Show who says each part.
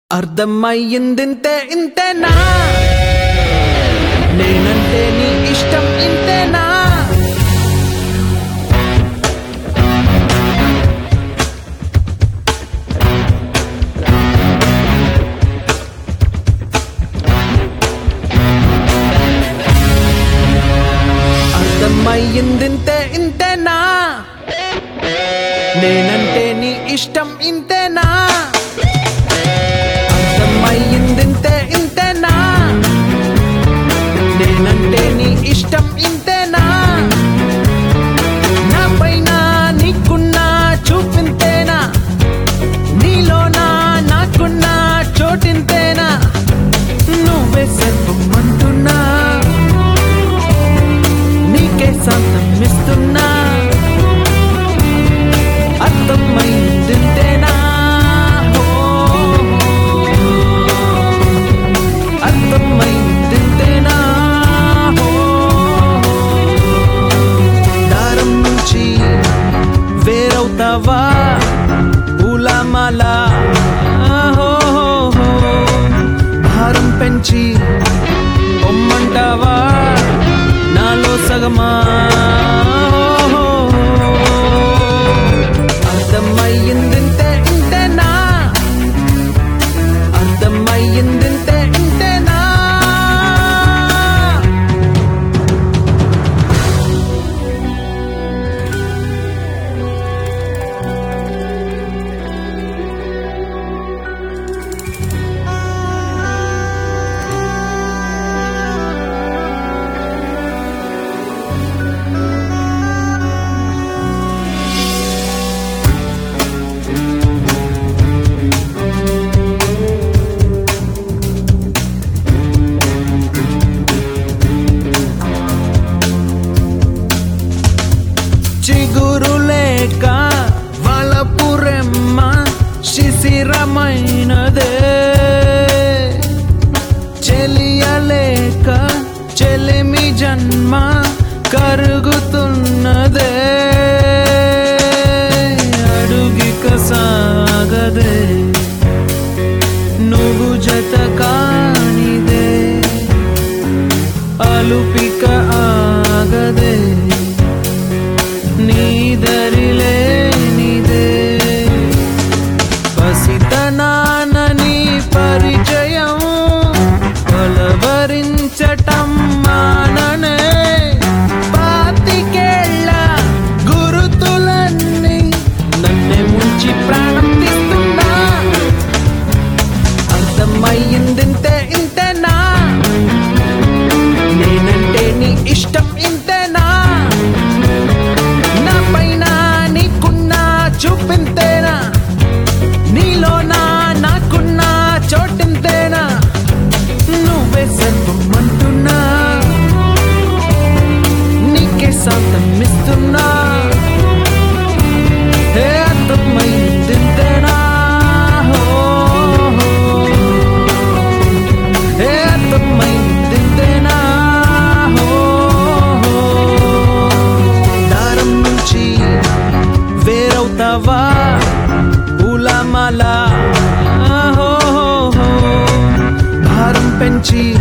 Speaker 1: అర్థమయ్యిందింతే ఇంతేనా నేనంటే నీ ఇష్టం ఇంతేనా అర్థమయ్యిందింతే ఇంతేనా నేనంటే నీ ఇష్టం ఇంతేనా అర్థమయ్యిందింతే ఇంతేనా నేనంటే నీ ఇష్టం ఇంతేనా నా పైన నీకున్న చూపింతేనా నీలోనా నాకున్న చోటింతేనా నువ్వే సర్వమంటున్నా నీకే శాంతం ఇస్తున్నా అర్థమైందింతేనా ఓ అర్థమైందింతేనా ఓ దారం నుంచి వేరవుతావా పూలమాల ఓ భారం పెంచి పొమ్మంటావా నాలో సగమా అర్థమయ్యిందింతే ఇంతేనా అర్థమయ్యిందింతే ఇంతేనా చిగురు లేక వలపురెమ్మ శిశిరమైనదే చెలియలేక చెలిమి జన్మ కరుగుతున్నదే అడుగిక సాగదే నువ్వు జత కానిదే అలుపిక ఆగదే నీదరిలే నీదే పసితనానని పరిచయం పలవరించటం మాననే పాతికేళ్ళ గురుతులన్నీ నన్నే ముంచి ప్రాణం తీస్తున్నా అర్థమయ్యిందింతే ఇంతేనా నేనంటే నీ ఇష్టం ఇంతేనా నా పైన నీకున్న చూపింతేనా నీలోనా నాకున్న చోటింతేనా నువ్వే సర్వం అంటున్నా నీకే శాంతం ఇస్తున్నా హే అర్థమైందింతేనా హో, హో. హే అర్థమైందింతేనా హో, హో. దారం నుంచి వేరవుతావా పూలమాల ఓ భారం పెంచి